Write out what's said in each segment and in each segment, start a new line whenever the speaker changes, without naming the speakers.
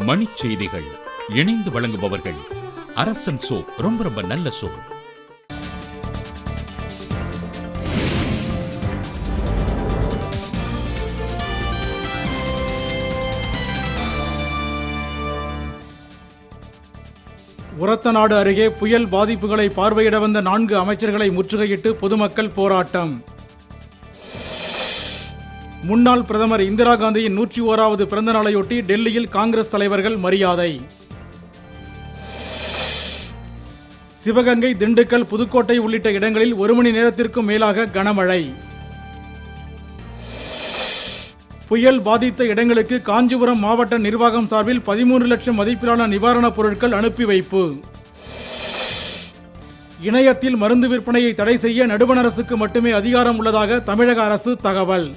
மணிச் செய்திகள் இணைந்து வழங்குபவர்கள் அரசன் சோ ரொம்ப ரொம்ப நல்ல சோ
உரத்தநாடு அருகே புயல் பாதிப்புகளை பார்வையிட வந்த நான்கு அமைச்சர்களை முற்றுகையிட்டு பொதுமக்கள் போராட்டம் முன்னாள் பிரதமர் இந்திரா காந்தியின் நூற்றி ஓராவது பிறந்த நாளையொட்டி டெல்லியில் காங்கிரஸ் தலைவர்கள் மரியாதை சிவகங்கை திண்டுக்கல் புதுக்கோட்டை உள்ளிட்ட இடங்களில் ஒரு மணி நேரத்திற்கும் மேலாக கனமழை புயல் பாதித்த இடங்களுக்கு காஞ்சிபுரம் மாவட்ட நிர்வாகம் சார்பில் பதிமூன்று லட்சம் மதிப்பிலான நிவாரணப் பொருட்கள் அனுப்பி வைப்பு இணையத்தில் மருந்து விற்பனையை தடை செய்ய நடுவண் அரசுக்கு மட்டுமே அதிகாரம் உள்ளதாக தமிழக அரசு தகவல்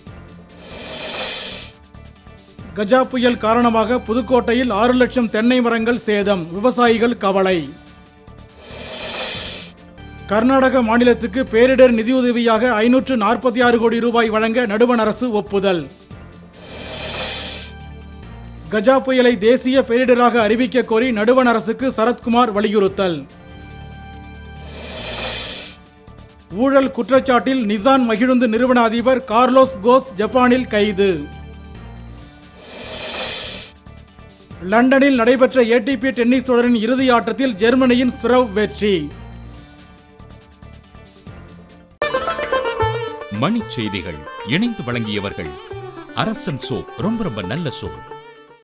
கஜா புயல் காரணமாக புதுக்கோட்டையில் ஆறு லட்சம் தென்னை மரங்கள் சேதம் விவசாயிகள் கவலை கர்நாடக மாநிலத்துக்கு பேரிடர் நிதியுதவியாக ஐநூற்று நாற்பத்தி ஆறு கோடி ரூபாய் வழங்க நடுவண் அரசு ஒப்புதல் கஜா புயலை தேசிய பேரிடராக அறிவிக்க கோரி நடுவண் அரசுக்கு சரத்குமார் வலியுறுத்தல் ஊழல் குற்றச்சாட்டில் நிசான் மகிழுந்து நிறுவன அதிபர் கார்லோஸ் கோஸ் ஜப்பானில் கைது லண்டனில் நடைபெற்ற ஏடிபி டென்னிஸ் தொடரின் இறுதி ஆட்டத்தில் ஜெர்மனியின் ஸ்ரவ் வெற்றி
மணிச் செய்திகள் இணைந்து வழங்கியவர்கள் அரசன் சோ ரொம்ப ரொம்ப நல்ல சோ